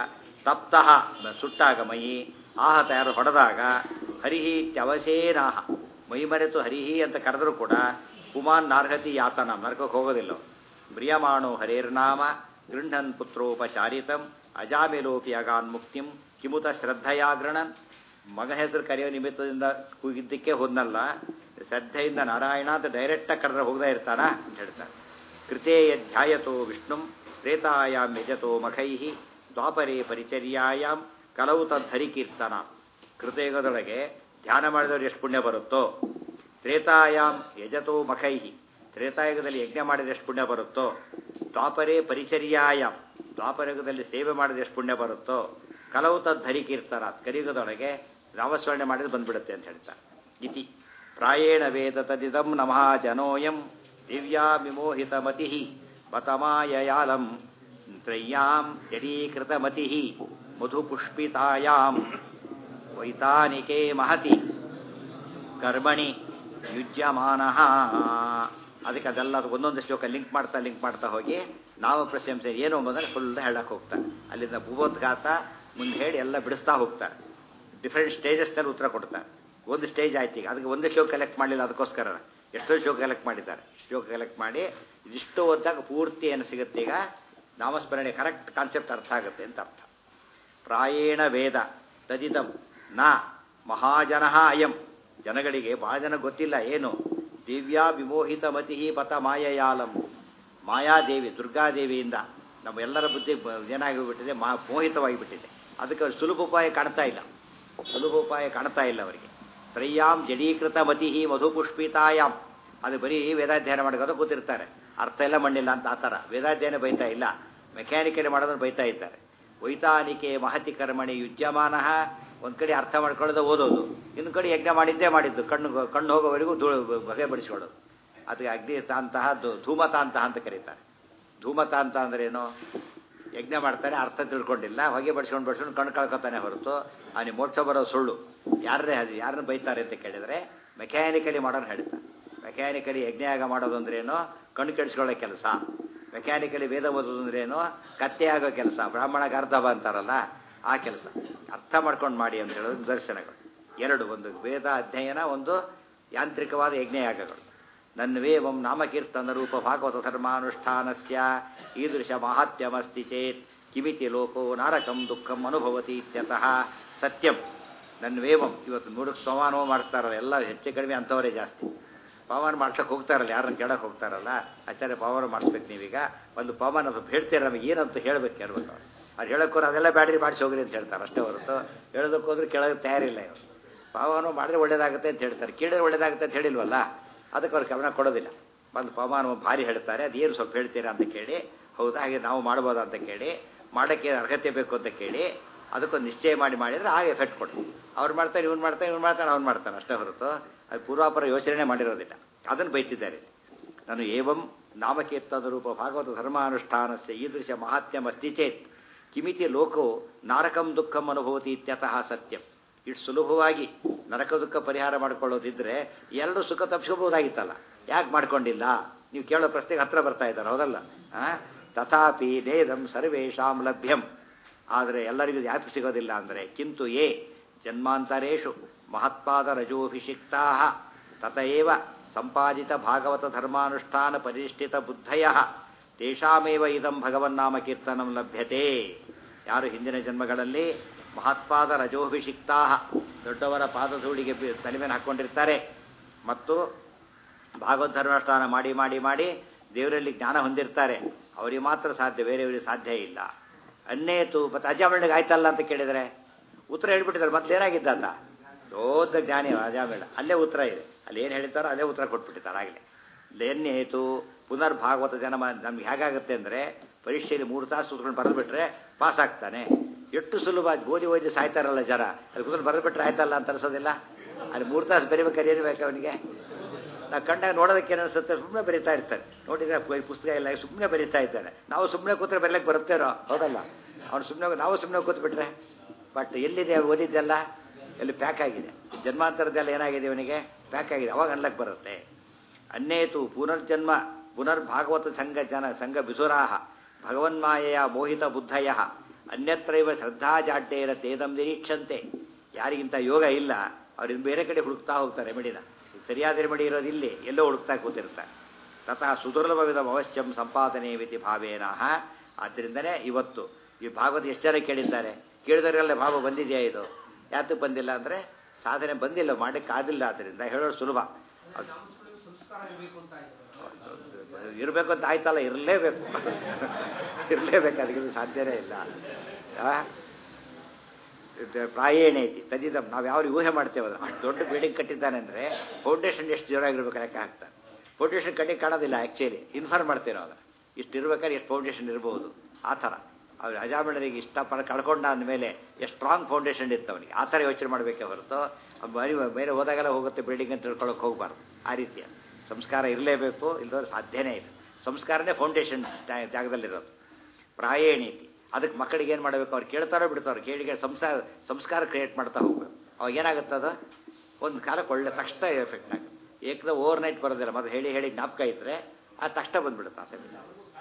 ತಪ್ತಃ ಸುಟ್ಟಾಗ ಮೈ ಆಹತ ಯಾರು ಹೊಡೆದಾಗ ಹರಿಹಿ ತ್ಯವಸೇನಾಹ ಮೈ ಮರೆತು ಹರಿಹಿ ಅಂತ ಕರೆದರೂ ಕೂಡ ಪುಮಾನ್ ನಾರ್ಹತಿ ಯಾತನ ನರಕಕ್ಕೆ ಹೋಗೋದಿಲ್ಲ ಮ್ರಿಯಮಾಣೋ ಹರೇರ್ನಾಮ ಗೃಹನ್ ಪುತ್ರೋಪಚಾರಿತಂ ಅಜಾಮಿಲೋಪಿ ಅಗಾನ್ ಮುಕ್ತಿಂ ಕಿಮುತ ಶ್ರದ್ಧೆಯಾ ಗೃಣನ್ ಮಗ ಹೆಸರು ಕರೆಯೋ ನಿಮಿತ್ತದಿಂದ ಕೂಗಿದ್ದಕ್ಕೆ ಹೋದ್ನಲ್ಲ ಶ್ರದ್ಧೆಯಿಂದ ನಾರಾಯಣ ಅಂತ ಡೈರೆಕ್ಟಾಗಿ ಕರೆದ್ರೆ ಹೋಗದೇ ಇರ್ತಾನ ಅಂತ ಹೇಳ್ತಾರೆ ಕೃತೇ ಯಧ್ಯಾಯತೋ ವಿಷ್ಣುಂ ತ್ರೇತಾಯಾಂ ಯಜತೋ ಮಖೈ ದ್ವಾಪರೇ ಪರಿಚರ್ಯಾಯಾಮ್ ಕಲವು ತದ್ಧರಿ ಕೀರ್ತನ ಕೃತಯುಗದೊಳಗೆ ಧ್ಯಾನ ಮಾಡಿದವರು ಎಷ್ಟು ಪುಣ್ಯ ಬರುತ್ತೋ ತ್ರೇತಾಯಾಮ್ ಯಜತೋ ಮಖೈ ತ್ರೇತಾಯುಗದಲ್ಲಿ ಯಜ್ಞ ಮಾಡಿದ ಎಷ್ಟು ಪುಣ್ಯ ಬರುತ್ತೋ ದ್ವಾಪರೇ ಪರಿಚರ್ಯಾಯಾಮ್ ದ್ವಾಪರಯುಗದಲ್ಲಿ ಸೇವೆ ಮಾಡಿದ ಎಷ್ಟು ಪುಣ್ಯ ಬರುತ್ತೋ ಕಲವು ತದ್ಧರಿ ಕೀರ್ತನ ಕಲಿಯುಗದೊಳಗೆ ನಾಮಸ್ಮರಣೆ ಮಾಡಿದ್ರೆ ಬಂದ್ಬಿಡುತ್ತೆ ಅಂತ ಹೇಳ್ತಾರೆ ಇತಿ ಪ್ರಾಯೇಣ ವೇದ ತದಿದಂ ನಮಃ ಜನೋಯಂ ದಿವ್ಯಾ ವಿಮೋಹಿತ ಮತಿ ಬತಮಾಯಯಾಲಂ ತ್ರಯ್ಯಾಂ ಜಡೀಕೃತಮತಿ ಮಧುಪುಷ್ಪಿತಾಯಾಂ ವೈತಾನಿಕೆ ಮಹತಿ ಕರ್ಮಣಿ ಯುಜ್ಯಮಾನ ಅದಕ್ಕೆ ಅದೆಲ್ಲ ಒಂದೊಂದು ಶ್ಲೋಕ ಲಿಂಕ್ ಮಾಡ್ತಾ ಲಿಂಕ್ ಮಾಡ್ತಾ ಹೋಗಿ ನಾವು ಪ್ರಶಂಸೆ ಏನು ಎಂಬುದನ್ನು ಫುಲ್ ಹೇಳಕ್ಕೆ ಹೋಗ್ತಾರೆ ಅಲ್ಲಿಂದ ಭೂವೋದ್ಘಾತ ಮುಂದೆ ಹೇಳಿ ಎಲ್ಲ ಬಿಡಿಸ್ತಾ ಹೋಗ್ತಾರೆ ಡಿಫ್ರೆಂಟ್ ಸ್ಟೇಜಸ್ನಲ್ಲಿ ಉತ್ತರ ಕೊಡ್ತಾರೆ ಒಂದು ಸ್ಟೇಜ್ ಆಯ್ತು ಈಗ ಅದಕ್ಕೆ ಒಂದು ಶ್ಲೋಕ ಕಲೆಕ್ಟ್ ಮಾಡಲಿಲ್ಲ ಅದಕ್ಕೋಸ್ಕರ ಎಷ್ಟೋ ಶ್ಲೋಕ ಕಲೆಕ್ಟ್ ಮಾಡಿದ್ದಾರೆ ಶ್ಲೋಕ ಕಲೆಕ್ಟ್ ಮಾಡಿ ಇದಿಷ್ಟು ಓದಿದಾಗ ಪೂರ್ತಿ ಏನು ಸಿಗುತ್ತೆ ಈಗ ನಾಮಸ್ಮರಣೆ ಕರೆಕ್ಟ್ ಕಾನ್ಸೆಪ್ಟ್ ಅರ್ಥ ಆಗುತ್ತೆ ಅಂತ ಅರ್ಥ ಪ್ರಾಯೇಣ ವೇದ ತದಿದಂ ನ ಮಹಾಜನ ಅಯಂ ಜನಗಳಿಗೆ ಬಹಳ ಜನ ಗೊತ್ತಿಲ್ಲ ಏನು ದಿವ್ಯಾ ವಿಮೋಹಿತ ಮತಿ ಪಥ ಮಾಯಯಾಲಂ ಮಾಯಾದೇವಿ ದುರ್ಗಾದೇವಿಯಿಂದ ನಮ್ಮ ಎಲ್ಲರ ಬುದ್ಧಿ ಏನಾಗಿಬಿಟ್ಟಿದೆ ಮಾ ಮೋಹಿತವಾಗಿಬಿಟ್ಟಿದೆ ಅದಕ್ಕೆ ಅವ್ರು ಸುಲಭೋಪಾಯ ಕಾಣ್ತಾ ಇಲ್ಲ ಸುಲಭೋಪಾಯ ಕಾಣ್ತಾ ಇಲ್ಲ ಅವರಿಗೆ ತ್ರಯ್ಯಾಂ ಜಡೀಕೃತ ಮತಿ ಮಧುಪುಷ್ಪಿತಾಯಾಮ್ ಅದು ಬರೀ ವೇದಾಧ್ಯಯನ ಮಾಡೋದು ಕೂತಿರ್ತಾರೆ ಅರ್ಥ ಎಲ್ಲ ಮಣ್ಣಿಲ್ಲ ಅಂತ ಆ ಥರ ವೇದಾಧ್ಯಯನ ಬೈತಾ ಇಲ್ಲ ಮೆಕ್ಯಾನಿಕಲಿ ಮಾಡೋದನ್ನು ಬೈತಾ ಇದ್ದಾರೆ ವೈತಾನಿಕೆ ಮಹತಿ ಕರ್ಮಣಿ ಯುಜ್ಯಮಾನ ಒಂದು ಕಡೆ ಅರ್ಥ ಮಾಡ್ಕೊಳ್ಳೋದು ಓದೋದು ಇನ್ನೊಂದು ಕಡೆ ಯಜ್ಞ ಮಾಡಿದ್ದೇ ಮಾಡಿದ್ದು ಕಣ್ಣು ಕಣ್ಣು ಹೋಗೋವರೆಗೂ ಧೂಳು ಬಗೆ ಬಡಿಸ್ಕೊಳ್ಳೋದು ಅದಕ್ಕೆ ಅಗ್ನಿತಾಂತಹ ಧೂಮತಾಂತಹ ಅಂತ ಕರೀತಾರೆ ಧೂಮತಾಂತ ಅಂದ್ರೆ ಏನು ಯಜ್ಞ ಮಾಡ್ತಾರೆ ಅರ್ಥ ತಿಳ್ಕೊಂಡಿಲ್ಲ ಹೊಗೆ ಬಡಿಸ್ಕೊಂಡು ಬಡಿಸ್ಕೊಂಡು ಕಣ್ಣು ಕಳ್ಕೊತಾನೆ ಹೊರತು ಅವನಿಗೆ ಮೋಕ್ಷ ಬರೋ ಸುಳ್ಳು ಯಾರನ್ನೇ ಅದು ಯಾರನ್ನ ಬೈತಾರೆ ಅಂತ ಕೇಳಿದರೆ ಮೆಕ್ಯಾನಿಕಲಿ ಮಾಡೋನು ಹೇಳ್ತಾರೆ ಮೆಕ್ಯಾನಿಕಲಿ ಯಜ್ಞಯಾಗ ಮಾಡೋದು ಅಂದ್ರೇನು ಕಣ್ಣು ಕೆಡಿಸ್ಕೊಳ್ಳೋ ಕೆಲಸ ಮೆಕ್ಯಾನಿಕಲಿ ವೇದ ಓದೋದು ಅಂದ್ರೇನು ಕತ್ತೆ ಆಗೋ ಕೆಲಸ ಬ್ರಾಹ್ಮಣ ಗಾರ್ಧವ ಅಂತಾರಲ್ಲ ಆ ಕೆಲಸ ಅರ್ಥ ಮಾಡ್ಕೊಂಡು ಮಾಡಿ ಅಂತ ಹೇಳೋದು ನಿದರ್ಶನಗಳು ಎರಡು ಒಂದು ವೇದ ಅಧ್ಯಯನ ಒಂದು ಯಾಂತ್ರಿಕವಾದ ಯಜ್ಞಯಾಗಗಳು ನನ್ವೇವಂ ನಾಮಕೀರ್ತನ ರೂಪ ಭಾಗವತ ಧರ್ಮಾನುಷ್ಠಾನಸ್ಯ ಈದೃಶ ಮಾಹಾತ್ಮ್ಯಮಸ್ತಿ ಚೇತ್ ಕಿಮಿತಿ ಲೋಕೋ ನಾರಕಂ ದುಃಖಂ ಅನುಭವತಿ ಇತ್ಯತಃ ಸತ್ಯಂ ನನ್ವೇವಂ ಇವತ್ತು ನೋಡಕ್ಕೆ ಪವಮಾನ ಮಾಡಿಸ್ತಾರಲ್ಲ ಎಲ್ಲ ಹೆಚ್ಚು ಕಡಿಮೆ ಅಂಥವರೇ ಜಾಸ್ತಿ ಪವಮಾನ ಮಾಡ್ಸಕ್ಕೆ ಹೋಗ್ತಾರಲ್ಲ ಯಾರನ್ನ ಕೇಳಕ್ಕೆ ಹೋಗ್ತಾರಲ್ಲ ಆಚಾರ್ಯ ಪವಮಾನ ಮಾಡಿಸ್ಬೇಕು ನೀವೀಗ ಒಂದು ಪವಮಾನ ಸ್ವಲ್ಪ ಹೇಳ್ತೀರ ನಮಗೆ ಏನಂತ ಹೇಳ್ಬೇಕು ಕೇಳ್ಬೇಕು ಅವ್ರು ಅದು ಹೇಳೋಕ್ಕೋರು ಅದೆಲ್ಲ ಬ್ಯಾಟ್ರಿ ಮಾಡಿಸಿ ಹೋಗ್ರಿ ಅಂತ ಹೇಳ್ತಾರೆ ಅಷ್ಟೇ ಹೊರತು ಹೇಳೋದಕ್ಕೆ ಹೋದ್ರೆ ಕೇಳೋಕೆ ತಯಾರಿಲ್ಲ ಇವರು ಪವಮಾನ ಮಾಡಿದ್ರೆ ಒಳ್ಳೇದಾಗುತ್ತೆ ಅಂತ ಹೇಳ್ತಾರೆ ಕೇಳಿದ್ರೆ ಒಳ್ಳೇದಾಗುತ್ತೆ ಅಂತ ಹೇಳಿಲ್ವಲ್ಲ ಅದಕ್ಕೆ ಅವ್ರು ಗಮನ ಕೊಡೋದಿಲ್ಲ ಒಂದು ಪವಮಾನ ಭಾರಿ ಹೇಳ್ತಾರೆ ಅದೇನು ಸ್ವಲ್ಪ ಹೇಳ್ತೀರಾ ಅಂತ ಕೇಳಿ ಹೌದಾ ಹಾಗೆ ನಾವು ಮಾಡ್ಬೋದಾ ಅಂತ ಕೇಳಿ ಮಾಡೋಕ್ಕೆ ಅರ್ಹತೆ ಬೇಕು ಅಂತ ಕೇಳಿ ಅದಕ್ಕೊಂದು ನಿಶ್ಚಯ ಮಾಡಿ ಮಾಡಿದರೆ ಆಗ ಎಫೆಕ್ಟ್ ಕೊಡಿ ಅವ್ರು ಮಾಡ್ತಾರೆ ಇವ್ನು ಮಾಡ್ತಾರೆ ಇವ್ನು ಮಾಡ್ತಾನೆ ಅವ್ನು ಮಾಡ್ತಾನೆ ಅಷ್ಟೇ ಹೊರತು ಅದು ಪೂರ್ವಾಪರ ಯೋಚನೆ ಮಾಡಿರೋದಿಲ್ಲ ಅದನ್ನು ಬೈತಿದ್ದಾರೆ ನಾನು ಏವಂ ನಾಮಕೀರ್ತದ ರೂಪ ಭಾಗವತ ಧರ್ಮಾನುಷ್ಠಾನಸ್ಯ ಈದೃಶ ಮಹಾತ್ಮ್ಯಮಸ್ತಿ ಚೇತ್ ಕಿಮಿತಿ ಲೋಕೋ ನಾರಕಂ ದುಃಖಂ ಅನುಭವತಿ ಇತ್ಯತಃ ಸತ್ಯಂ ಇಷ್ಟು ಸುಲಭವಾಗಿ ನರಕ ದುಃಖ ಪರಿಹಾರ ಮಾಡ್ಕೊಳ್ಳೋದಿದ್ರೆ ಎಲ್ಲರೂ ಸುಖ ತಪ್ಪಿಸ್ಕೋಬಹುದಾಗಿತ್ತಲ್ಲ ಯಾಕೆ ಮಾಡ್ಕೊಂಡಿಲ್ಲ ನೀವು ಕೇಳೋ ಪ್ರಶ್ನೆಗೆ ಹತ್ರ ಬರ್ತಾ ಇದ್ದಾರೆ ಹೌದಲ್ಲ ತಥಾಪಿ ನೇದಂ ಸರ್ವೇಷಾಂ ಲಭ್ಯಂ ಆದರೆ ಎಲ್ಲರಿಗೂ ಯಾಕೆ ಸಿಗೋದಿಲ್ಲ ಅಂದರೆ ಕಿಂತು ಏ ಜನ್ಮಾಂತರೇಶು ಮಹತ್ಪಾದ ರಜೋಭಿಷಿಕ್ತಾ ತತಏವ ಸಂಪಾದಿತ ಭಾಗವತ ಧರ್ಮಾನುಷ್ಠಾನ ಪರಿಷ್ಠಿತ ಬುದ್ಧಯ ತೇಷಾಮೇವ ಇದಂ ಭಗವನ್ನಾಮ ಕೀರ್ತನಂ ಲಭ್ಯತೆ ಯಾರು ಹಿಂದಿನ ಜನ್ಮಗಳಲ್ಲಿ ಮಹತ್ಪಾದ ರಜೋಭಿಷಿಕ್ತಾ ದೊಡ್ಡವರ ಪಾದಧೂಳಿಗೆ ತಲೆ ಮೇಲೆ ಹಾಕ್ಕೊಂಡಿರ್ತಾರೆ ಮತ್ತು ಭಾಗವತ ಧರ್ಮಾನುಷ್ಠಾನ ಮಾಡಿ ಮಾಡಿ ಮಾಡಿ ದೇವರಲ್ಲಿ ಜ್ಞಾನ ಹೊಂದಿರ್ತಾರೆ ಅವರಿಗೆ ಮಾತ್ರ ಸಾಧ್ಯ ಬೇರೆಯವರಿಗೆ ಸಾಧ್ಯ ಇಲ್ಲ ಅನ್ನೇತು ಮತ್ತು ಅಜಾಮೇಳಿಗೆ ಆಯ್ತಲ್ಲ ಅಂತ ಕೇಳಿದರೆ ಉತ್ತರ ಹೇಳ್ಬಿಟ್ಟಿದ್ದಾರೆ ಮೊದಲೇನಾಗಿದ್ದಾತ ದೊಡ್ಡ ಜ್ಞಾನಿ ಅಜಾಮೇಳ ಅಲ್ಲೇ ಉತ್ತರ ಇದೆ ಅಲ್ಲಿ ಏನು ಹೇಳಿದ್ದಾರೋ ಅಲ್ಲೇ ಉತ್ತರ ಕೊಟ್ಬಿಟ್ಟಿದ್ದಾರೆ ಆಗಲೇ ಏನೇತು ಪುನರ್ ಭಾಗವತ ಜನ್ಮ ನಮ್ಗೆ ಹೇಗಾಗುತ್ತೆ ಅಂದರೆ ಪರೀಕ್ಷೆಯಲ್ಲಿ ಮೂರು ತಾಸು ಕೂತ್ಕೊಂಡು ಬರೆದ್ಬಿಟ್ರೆ ಪಾಸ್ ಆಗ್ತಾನೆ ಎಷ್ಟು ಸುಲಭ ಗೋಧಿ ಓದಿ ಸಾಯ್ತಾರಲ್ಲ ಜನ ಅಲ್ಲಿ ಕೂತ್ಕೊಂಡು ಬರೆದ್ಬಿಟ್ರೆ ಆಯ್ತಲ್ಲ ಅಂತ ಅನ್ಸೋದಿಲ್ಲ ಅಲ್ಲಿ ಮೂರು ತಾಸು ಬರೀಬೇಕಾದ್ರೆ ಏನು ಬೇಕು ಅವನಿಗೆ ನಾವು ಕಂಡಾಗ ನೋಡೋದಕ್ಕೆ ಏನು ಅನಿಸುತ್ತೆ ಸುಮ್ಮನೆ ಬರೀತಾ ಇರ್ತಾರೆ ನೋಡಿದ್ರೆ ಪುಸ್ತಕ ಎಲ್ಲ ಸುಮ್ಮನೆ ಬರೀತಾ ಇದ್ದಾರೆ ನಾವು ಸುಮ್ಮನೆ ಕೂತ್ರೆ ಬರಲಿಕ್ಕೆ ಬರುತ್ತೇನೋ ಹೌದಲ್ಲ ಅವ್ನು ಸುಮ್ಮನೆ ನಾವು ಸುಮ್ಮನೆ ಕೂತ್ಬಿಟ್ರೆ ಬಟ್ ಎಲ್ಲಿದೆ ಅವ್ರು ಓದಿದ್ದೆಲ್ಲ ಎಲ್ಲಿ ಪ್ಯಾಕ್ ಆಗಿದೆ ಜನ್ಮಾಂತರದೆಲ್ಲ ಏನಾಗಿದೆ ಇವನಿಗೆ ಪ್ಯಾಕ್ ಆಗಿದೆ ಅವಾಗ ಅನ್ಲಕ್ಕೆ ಬರುತ್ತೆ ಅನ್ನೇತು ಪುನರ್ಜನ್ಮ ಪುನರ್ಭಾಗವತ ಸಂಘ ಜನ ಸಂಘ ಬಿಸುರಾಹ ಭಗವನ್ಮಾಯೆಯ ಮೋಹಿತ ಬುದ್ಧಯ ಅನ್ಯತ್ರೈವ ಶ್ರದ್ಧಾ ಜಾಡ್ಯೇರ ತೇದಂ ನಿರೀಕ್ಷಂತೆ ಯಾರಿಗಿಂತ ಯೋಗ ಇಲ್ಲ ಅವ್ರಿಂದ ಬೇರೆ ಕಡೆ ಹುಡುಕ್ತಾ ಹೋಗ್ತಾರೆ ರೆಮಿಡಿನ ಸರಿಯಾದ ರೆಮಿಡಿ ಇರೋದು ಇಲ್ಲಿ ಎಲ್ಲೋ ಹುಡುಕ್ತಾ ಕೂತಿರ್ತಾರೆ ತಥಾ ಸುದುರ್ಲಭವಿದ ಅವಶ್ಯಂ ಸಂಪಾದನೆ ವಿಧಿ ಭಾವೇನಃ ಆದ್ದರಿಂದನೇ ಇವತ್ತು ಈ ಭಾಗವತ ಎಷ್ಟು ಜನ ಕೇಳಿದ್ದಾರೆ ಕೇಳಿದವರೆಲ್ಲ ಭಾವ ಬಂದಿದೆಯಾ ಇದು ಯಾತಕ್ಕೆ ಬಂದಿಲ್ಲ ಅಂದರೆ ಸಾಧನೆ ಬಂದಿಲ್ಲ ಮಾಡೋಕ್ಕಾಗಿಲ್ಲ ಆದ್ದರಿಂದ ಹೇಳೋದು ಸುಲಭ ಅದು ಇರಬೇಕು ಅಂತ ಆಯ್ತಲ್ಲ ಇರಲೇಬೇಕು ಇರಲೇಬೇಕು ಅದಕ್ಕೆ ಸಾಧ್ಯನೇ ಇಲ್ಲ ಆ? ಇದು ಪ್ರಾಯೇಣ ಐತಿ ತದಿದಂ ನಾವು ಯಾವ ಊಹೆ ಮಾಡ್ತೇವೆ ಅದು ಅಷ್ಟು ದೊಡ್ಡ ಬಿಲ್ಡಿಂಗ್ ಕಟ್ಟಿದ್ದಾನೆ ಅಂದರೆ ಫೌಂಡೇಶನ್ ಎಷ್ಟು ಜೋರಾಗಿರ್ಬೇಕು ಲೆಕ್ಕ ಹಾಕ್ತಾನೆ ಫೌಂಡೇಶನ್ ಕಟ್ಟಿ ಕಾಣೋದಿಲ್ಲ ಆ್ಯಕ್ಚುಲಿ ಇನ್ಫಾರ್ಮ್ ಮಾಡ್ತೇವೆ ನಾವು ಇಷ್ಟು ಇರ್ಬೇಕಾದ್ರೆ ಎಷ್ಟು ಫೌಂಡೇಶನ್ ಇರ್ಬೋದು ಆ ಥರ ಅವ್ರು ಅಜಾಮಿಳರಿಗೆ ಇಷ್ಟಪಡ ಕಳ್ಕೊಂಡ ಅಂದಮೇಲೆ ಎಷ್ಟು ಸ್ಟ್ರಾಂಗ್ ಫೌಂಡೇಶನ್ ಇತ್ತು ಅವನಿಗೆ ಆ ಥರ ಯೋಚನೆ ಮಾಡಬೇಕೇ ಹೊರತು ಅವ್ನು ಬರೀ ಬೇರೆ ಹೋದಾಗೆಲ್ಲ ಹೋಗುತ್ತೆ ಬಿಲ್ಡಿಂಗ್ ಅಂತ ತಿಳ್ಕೊಳಕ್ಕೆ ಹೋಗಬಾರ್ದು ಆ ರೀತಿಯ ಸಂಸ್ಕಾರ ಇರಲೇಬೇಕು ಇಲ್ಲದವ್ರು ಸಾಧ್ಯನೇ ಇಲ್ಲ ಸಂಸ್ಕಾರನೇ ಫೌಂಡೇಶನ್ ಜಾಗದಲ್ಲಿರೋದು ಪ್ರಾಯೇಣೀತಿ ಅದಕ್ಕೆ ಮಕ್ಕಳಿಗೆ ಏನು ಮಾಡಬೇಕು ಅವ್ರು ಕೇಳ್ತಾರೋ ಬಿಡ್ತಾರೋ ಕೇಳಿಗೆ ಸಂಸ್ಕಾರ ಸಂಸ್ಕಾರ ಕ್ರಿಯೇಟ್ ಮಾಡ್ತಾ ಹೋಗ್ಬೇಕು ಅವಾಗ ಏನಾಗುತ್ತದ ಒಂದು ಕಾಲಕ್ಕೆ ಒಳ್ಳೆ ತಕ್ಷಣ ಎಫೆಕ್ಟ್ ಆಗುತ್ತೆ ಏಕದ ಓವರ್ ನೈಟ್ ಬರೋದಿಲ್ಲ ಮತ್ತೆ ಹೇಳಿ ಹೇಳಿ ಜ್ಞಾಪಕ ಇದ್ದರೆ ಆ ತಕ್ಷಣ ಬಂದ್ಬಿಡುತ್ತೆ ಆ ಸಮಯ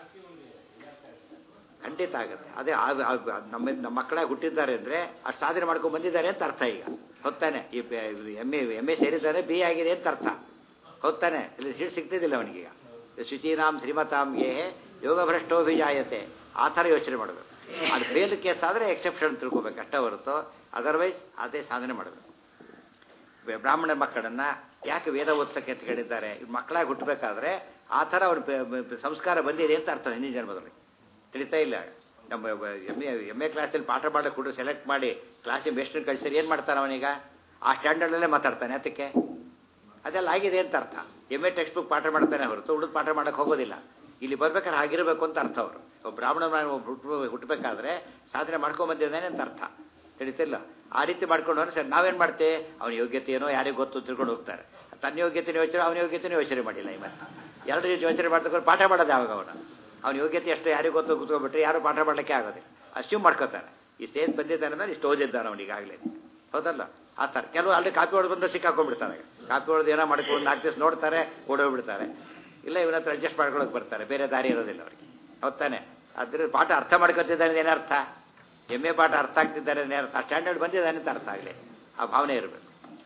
ಖಂಡಿತ ಆಗುತ್ತೆ ಅದೇ ಆ- ಆ- ನಮ್ಮ ನಮ್ಮ ಮಕ್ಕಳಾಗಿ ಹುಟ್ಟಿದ್ದಾರೆ ಅಂದರೆ ಅಷ್ಟು ಸಾಧನೆ ಮಾಡ್ಕೊಂಡು ಬಂದಿದ್ದಾರೆ ಅಂತ ಅರ್ಥ ಈಗ ಹೊತ್ತಾನೆ ಈ ಎಮ್ ಎ ಎಮ್ ಎ ಸೇರಿದ್ದಾರೆ ಬಿ ಆಗಿದೆ ಅಂತ ಅರ್ಥ ಹೊತ್ತಾನೆ ಇಲ್ಲಿ ಸೀಟ್ ಸಿಗ್ತಿದ್ದಿಲ್ಲ ಅವನಿಗೀಗ ಶುಚೀನಾಂ ಶ್ರೀಮತಾಂಗೆ ಯೋಗ ಭ್ರಷ್ಟೋಭಿಜಾಯತೆ ಆ ಥರ ಯೋಚನೆ ಮಾಡಬೇಕು ಅದು ಫೇಲ್ ಕೇಸ್ ಆದರೆ ಎಕ್ಸೆಪ್ಷನ್ ತಿಳ್ಕೊಬೇಕು ಅಷ್ಟೇ ಹೊರತು ಅದರ್ವೈಸ್ ಅದೇ ಸಾಧನೆ ಮಾಡಬೇಕು ಬೆ- ಬ್ರಾಹ್ಮಣ ಮಕ್ಕಳನ್ನ ಯಾಕೆ ವೇದ ಓದ್ಸಕ್ಕೆ ಅಂತ ಹೇಳಿದ್ದಾರೆ ಇವ್ರು ಮಕ್ಕಳಾಗಿ ಹುಟ್ಟಬೇಕಾದ್ರೆ ಆ ಥರ ಅವ್ರ ಬೆ- ಬೆ- ಸಂಸ್ಕಾರ ಬಂದಿದೆ ಅಂತ ಅರ್ಥ ಹಿಂದಿನ ಜನ್ಮದಲ್ಲಿ ತಿಳಿತಾ ಇಲ್ಲ ನಮ್ಮ ಎಮ್ ಎ ಎಮ್ ಎ ಕ್ಲಾಸಲ್ಲಿ ಪಾಠ ಮಾಡಕ್ಕೆ ಹುಡುಗ ಸೆಲೆಕ್ಟ್ ಮಾಡಿ ಕ್ಲಾಸಿಗೆ ಬೆಸ್ಟ್ನ ಕಳಿಸಿದ್ರೆ ಏನು ಮಾಡ್ತಾನೆ ಅವನೀಗ ಆ ಸ್ಟ್ಯಾಂಡರ್ಡಲ್ಲೇ ಮಾತಾಡ್ತಾನೆ ಅದಕ್ಕೆ ಅದೆಲ್ಲ ಆಗಿದೆ ಅಂತ ಅರ್ಥ ಎಮ್ ಎ ಟೆಕ್ಸ್ಟ್ ಬುಕ್ ಪಾಠ ಮಾಡ್ತಾನೆ ಹೊರತು ಹುಡುಗ ಪಾಠ ಮಾಡಕ್ಕೆ ಹೋಗೋದಿಲ್ಲ ಇಲ್ಲಿ ಬರ್ಬೇಕಾದ್ರೆ ಹಾಗಿರಬೇಕು ಅಂತ ಅರ್ಥ ಅವರು ಒಬ್ಬ ಬ್ರಾಹ್ಮಣ ಹುಟ್ಟು ಹುಟ್ಟಬೇಕಾದ್ರೆ ಸಾಧನೆ ಮಾಡ್ಕೊಂಡ್ ಬಂದಿದ್ದಾನೆ ಅಂತ ಅರ್ಥ ತಿಳಿತಿಲ್ಲ ಆ ರೀತಿ ಮಾಡ್ಕೊಂಡು ಹೋದ್ರೆ ಸರ್ ನಾವೇನು ಮಾಡ್ತೇವೆ ಅವನ ಯೋಗ್ಯತೆ ಏನೋ ಯಾರಿಗೆ ಗೊತ್ತು ಅಂತ ತಿಳ್ಕೊಂಡು ಹೋಗ್ತಾರೆ ತನ್ನ ಯೋಗ್ಯತೆನೂ ಯೋಚನೆ ಅವನ ಯೋಗ್ಯತೆನೂ ಯೋಚನೆ ಮಾಡಿಲ್ಲ ಇವತ್ತು ಎರಡು ರೀತಿ ಯೋಚನೆ ಮಾಡ್ತಕೊಂಡು ಪಾಠ ಮಾಡೋದು ಯಾವಾಗ ಅವನು ಅವನ ಯೋಗ್ಯತೆ ಎಷ್ಟು ಯಾರಿಗೆ ಗೊತ್ತು ಕೂತ್ಕೊಂಡ್ಬಿಟ್ರೆ ಯಾರು ಪಾಠ ಮಾಡಲಿಕ್ಕೆ ಆಗೋದಿಲ್ಲ ಅಸ್ಯೂಮ್ ಮಾಡ್ಕೋತಾರೆ ಈ ಸ್ಟೇಜ್ ಬಂದಿದ್ದಾನೆ ಅಂದ್ರೆ ಇಷ್ಟು ಓದಿದ್ದಾನೆ ಅವನಿಗಾಗಲೇ ಹೌದಲ್ಲ ಆ ಥರ ಕೆಲವು ಅಲ್ಲಿ ಕಾಪಿ ಹೊಡೆದು ಬಂದು ಸಿಕ್ಕಾಕೊಂಡ್ಬಿಡ್ತಾರೆ ಕಾಪಿ ಹೊಡೆದು ಏನೋ ಮಾಡ್ಕೊಂಡು ನಾಲ್ಕು ದಿವಸ ನೋಡ್ತಾರೆ ಓಡೋಗ್ಬಿಡ್ತಾರೆ ಇಲ್ಲ ಇವನ ಹತ್ರ ಅಡ್ಜಸ್ಟ್ ಮಾಡ್ಕೊಳಕ್ಕೆ ಬರ್ತಾರೆ ಬೇರೆ ದಾರಿ ಇರೋದಿಲ್ಲ ಅವ್ರಿಗೆ ಹೌದಾನೆ ಅದ್ರ ಪಾಠ ಅರ್ಥ ಮಾಡ್ಕೊತಿದ್ದಾನೆ ಏನರ್ಥ ಎಮ್ ಎ ಪಾಠ ಅರ್ಥ ಆಗ್ತಿದ್ದಾರೆ ಏನರ್ಥ ಸ್ಟ್ಯಾಂಡರ್ಡ್ ಬಂದಿದ್ದಾನೆ ಅಂತ ಅರ್ಥ ಆಗಲಿ ಆ ಭಾವನೆ ಇರಬೇಕು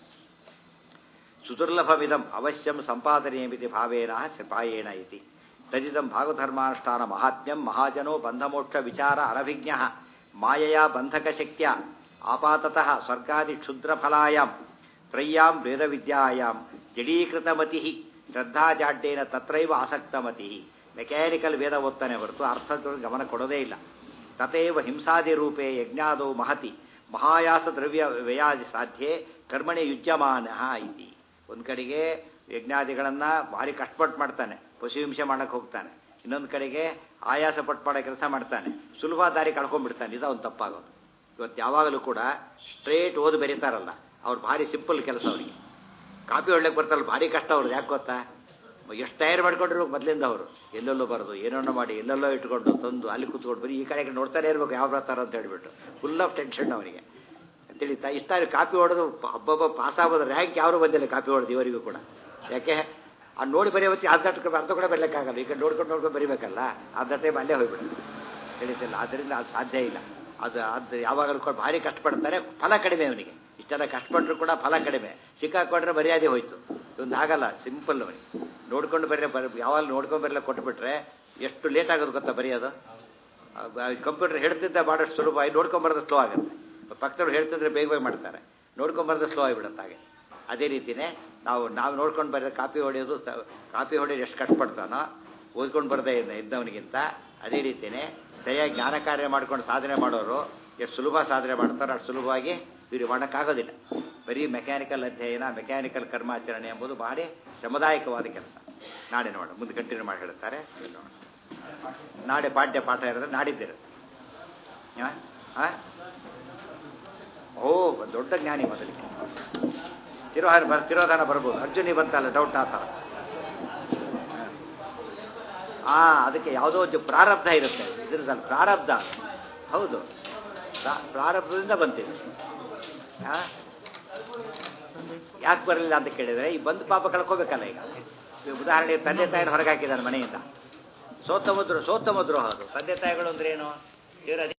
ಸುದುರ್ಲಭಮಿದಂ ಅವಶ್ಯಂ ಸಂಪಾದನೀಯಮಿತಿ ಭಾವೇನ ಸಿಪಾಯೇನ ಇತಿ ತದಿದಂ ಭಾಗಧರ್ಮಾನುಷ್ಠಾನ ಮಹಾತ್ಮ್ಯಂ ಮಹಾಜನೋ ಬಂಧಮೋಕ್ಷ ವಿಚಾರ ಅನಭಿಜ್ಞ ಮಾಯೆಯ ಬಂಧಕಶಕ್ತಿಯ ಆಪಾತತಃ ಸ್ವರ್ಗಾದಿ ಕ್ಷುದ್ರಫಲಾಯಾಂ ತ್ರಯ್ಯಾಂ ವೇದವಿದ್ಯಾಯಾಂ ಜಡೀಕೃತಮತಿ ಶ್ರದ್ಧಾಜಾಡ್ಯೇನ ತತ್ರೈವ ಆಸಕ್ತಮತಿ ಮೆಕ್ಯಾನಿಕಲ್ ವೇದ ಓದ್ತಾನೆ ಹೊರತು ಅರ್ಥದ ಗಮನ ಕೊಡೋದೇ ಇಲ್ಲ ತಥೈವ ಹಿಂಸಾದಿ ರೂಪೇ ಯಜ್ಞಾದೋ ಮಹತಿ ಮಹಾಯಾಸ ದ್ರವ್ಯ ವ್ಯಯಾದಿ ಸಾಧ್ಯೆ ಕರ್ಮಣಿ ಯುಜ್ಯಮಾನ ಇತಿ ಒಂದು ಕಡೆಗೆ ಯಜ್ಞಾದಿಗಳನ್ನು ಭಾರಿ ಕಷ್ಟಪಟ್ಟು ಮಾಡ್ತಾನೆ ಪಶುಹಿಂಸೆ ಮಾಡಕ್ಕೆ ಹೋಗ್ತಾನೆ ಇನ್ನೊಂದು ಕಡೆಗೆ ಆಯಾಸ ಪಟ್ಟು ಮಾಡೋ ಕೆಲಸ ಮಾಡ್ತಾನೆ ಸುಲಭ ದಾರಿ ಕಳ್ಕೊಂಡ್ಬಿಡ್ತಾನೆ ಇದು ಅವ್ನು ತಪ್ಪಾಗೋದು ಇವತ್ತು ಯಾವಾಗಲೂ ಕೂಡ ಸ್ಟ್ರೇಟ್ ಓದಿ ಬರೀತಾರಲ್ಲ ಅವ್ರು ಭಾರಿ ಸಿಂಪಲ್ ಕೆಲಸ ಅವರಿಗೆ ಕಾಪಿ ಹೊಡ್ಲಿಕ್ಕೆ ಬರ್ತಾರಲ್ಲ ಭಾರಿ ಕಷ್ಟ ಅವ್ರು ಯಾಕೆ ಗೊತ್ತಾ ಎಷ್ಟು ತಯಾರು ಮಾಡ್ಕೊಂಡಿರ್ಬೇಕು ಮೊದಲಿಂದ ಅವರು ಎಲ್ಲೆಲ್ಲೋ ಬರೋದು ಏನೇನೋ ಮಾಡಿ ಎಲ್ಲೆಲ್ಲೋ ಇಟ್ಕೊಂಡು ತಂದು ಅಲ್ಲಿ ಕೂತ್ಕೊಂಡು ಬರೀ ಈ ಕಡೆ ಈ ಕಡೆ ನೋಡ್ತಾನೆ ಇರ್ಬೇಕು ಯಾವ ಬರ್ತಾರೋ ಅಂತ ಹೇಳ್ಬಿಟ್ಟು ಫುಲ್ ಆಫ್ ಟೆನ್ಷನ್ ಅವನಿಗೆ ತಿಳಿತಾ ಇಷ್ಟ ಕಾಪಿ ಹೊಡೆದು ಹಬ್ಬಬ್ಬ ಪಾಸ್ ಆಗೋದು ರ್ಯಾಂಕ್ ಯಾರು ಬಂದಿಲ್ಲ ಕಾಪಿ ಹೊಡೆದು ಇವರಿಗೂ ಕೂಡ ಯಾಕೆ ಆ ನೋಡಿ ಬರೆಯೋ ಹೊತ್ತಿ ಅರ್ಧ ಅರ್ಧ ಕೂಡ ಬರಲಿಕ್ಕಾಗಲ್ಲ ಈಗ ನೋಡ್ಕೊಂಡು ನೋಡ್ಕೊಂಡು ಬರಿಬೇಕಲ್ಲ ಅರ್ಧ ಟೈಮ್ ಅಲ್ಲೇ ಹೋಗ್ಬಿಡುತ್ತೆ ತಿಳಿತಿಲ್ಲ ಅದರಿಂದ ಅದು ಸಾಧ್ಯ ಇಲ್ಲ ಅದು ಅದು ಯಾವಾಗಲೂ ಕೂಡ ಭಾರಿ ಕಷ್ಟಪಡ್ತಾರೆ ಫಲ ಕಡಿಮೆ ಅವನಿಗೆ ಇಷ್ಟೆಲ್ಲ ಕಷ್ಟಪಟ್ಟರು ಕೂಡ ಫಲ ಕಡಿಮೆ ಸಿಕ್ಕಾಕೊಂಡ್ರೆ ಮರ್ಯಾದೆ ಹೋಯ್ತು ಇದೊಂದು ಆಗಲ್ಲ ಸಿಂಪಲ್ ಅವನಿಗೆ ನೋಡ್ಕೊಂಡು ಬರೀ ಬರ ಯಾವಾಗ ನೋಡ್ಕೊಂಡು ಬರಲ್ಲ ಕೊಟ್ಬಿಟ್ರೆ ಎಷ್ಟು ಲೇಟ್ ಆಗೋದು ಗೊತ್ತಾ ಬರೆಯೋದು ಕಂಪ್ಯೂಟರ್ ಹೇಳ್ತಿದ್ದ ಮಾಡೋಷ್ಟು ಸುಲಭ ನೋಡ್ಕೊಂಬರೋದು ಸ್ಲೋ ಆಗುತ್ತೆ ಪಕ್ಕದವ್ರು ಹೇಳ್ತಿದ್ರೆ ಬೇಗ ಬೇಗ ಮಾಡ್ತಾರೆ ನೋಡ್ಕೊಂಬರೋದು ಸ್ಲೋ ಆಗಿಬಿಡುತ್ತೆ ಹಾಗೆ ಅದೇ ರೀತಿಯೇ ನಾವು ನಾವು ನೋಡ್ಕೊಂಡು ಬರೋ ಕಾಪಿ ಹೊಡೆಯೋದು ಸ- ಕಾಪಿ ಹೊಡೆಯೋದು ಎಷ್ಟು ಕಷ್ಟಪಡ್ತಾನೋ ಓದ್ಕೊಂಡು ಬರದೇ ಇದ್ದ ಇದ್ದವನಿಗಿಂತ ಅದೇ ರೀತಿಯೇ ಸರಿಯಾಗಿ ಜ್ಞಾನ ಕಾರ್ಯ ಮಾಡ್ಕೊಂಡು ಸಾಧನೆ ಮಾಡೋರು ಎಷ್ಟು ಸುಲಭ ಸಾಧನೆ ಮಾಡ್ತಾರೋ ಅಷ್ಟು ಸುಲಭವಾಗಿ ಇವರು ಮಾಡೋಕ್ಕಾಗೋದಿಲ್ಲ ಬರೀ ಮೆಕ್ಯಾನಿಕಲ್ ಅಧ್ಯಯನ ಮೆಕ್ಯಾನಿಕಲ್ ಕರ್ಮಾಚರಣೆ ಎಂಬುದು ಭಾರಿ ಶ್ರಮದಾಯಕವಾದ ಕೆಲಸ ನಾಳೆ ನೋಡೋಣ ಮುಂದೆ ಕಂಟಿನ್ಯೂ ಮಾಡಿ ಹೇಳ್ತಾರೆ ಇಲ್ಲಿ ನೋಡೋಣ ನಾಳೆ ಪಾಠ್ಯ ಪಾಠ ಇರೋದ್ರೆ ನಾಡಿದ್ದಿರುತ್ತೆ ಆ? ಆ? ಓ ಒಂದ್ ದೊಡ್ಡ ಜ್ಞಾನಿ ಮೊದಲಿಗೆ ತಿರೋಹಾರ ಬರ್ ತಿರೋಧಾನ ಬರ್ಬೋದು ಅರ್ಜುನಿ ಬಂತಲ್ಲ ಡೌಟ್ ಆ ಥರ ಆ ಅದಕ್ಕೆ ಯಾವುದೋ ಒಂದು ಪ್ರಾರಬ್ಧ ಇರುತ್ತೆ ಇದ್ರದ್ದಲ್ಲ ಪ್ರಾರಬ್ಧ ಹೌದು ಪ್ರಾ- ಪ್ರಾರಬ್ಧದಿಂದ ಬಂತಿದೆ ಆ? ಯಾಕೆ ಬರಲಿಲ್ಲ ಅಂತ ಕೇಳಿದ್ರೆ ಈ ಬಂದು ಪಾಪ ಕಳ್ಕೋಬೇಕಲ್ಲ ಈಗ ಈಗ ಉದಾಹರಣೆಗೆ ತಂದೆ ತಾಯಿನ ಹೊರಗೆ ಹಾಕಿದ್ದಾನೆ ಮನೆಯಿಂದ ಸೋತಮ ದ್ರೋಹ ಸೋತಮ ದ್ರೋಹ ಅದು ತಂದೆ ತಾಯಿಗಳು ಅಂದ್ರೆ ಏನು ಇವರು